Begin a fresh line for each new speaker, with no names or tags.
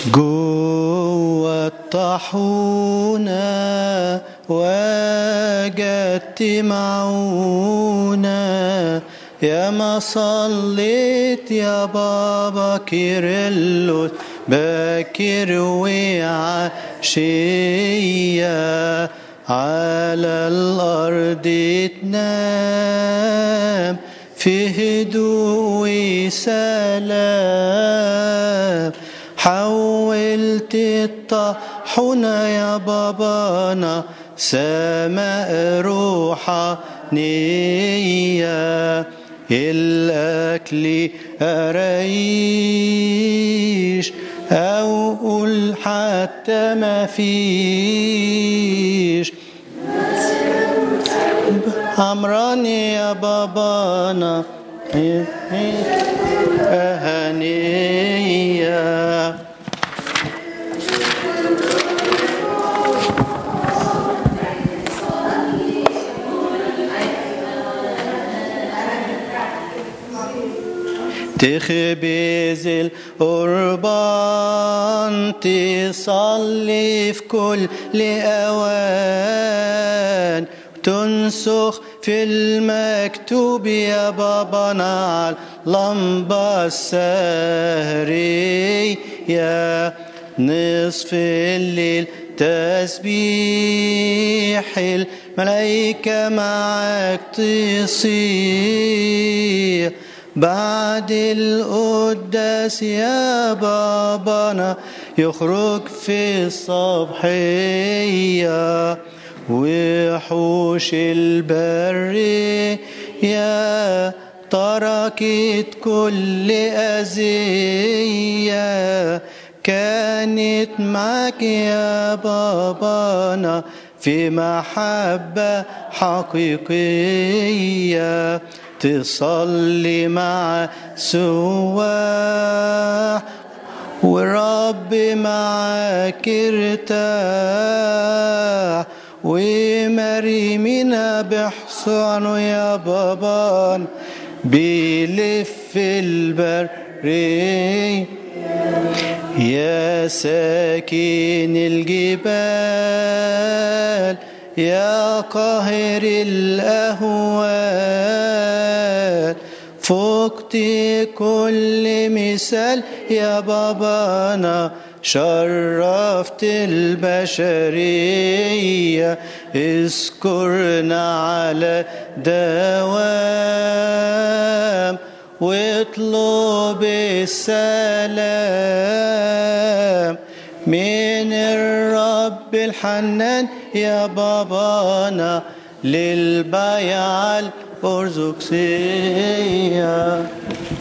جوه الطاحونة وجدت معونة يا ما صليت يا بابا كيرلس باكر وعشية على الأرض تنام في هدوء وسلام حولت الطاحونة يا بابانا سماء روحانية الأكل أريش أو قول حتى ما فيش عمراني يا بابانا أهنية تخبز القربان تصلي في كل أوان تنسخ في المكتوب يا بابانا على اللمبة السهرية نصف الليل تسبيح الملائكة معك تصيح بعد القداس يا بابانا يخرج في الصبحية وحوش البرية تركت كل أذية كانت معك يا بابانا في محبة حقيقية تصلي مع سواح ورب معك ارتاح ومريمنا بحصانه يا بابان بيلف البرية يا ساكن الجبال يا قاهر الأهوال فقت كل مثال يا بابانا شرفت البشرية اذكرنا على دوام واطلب السلام من الرب الحنان يا بابانا للبيع الأرزقسية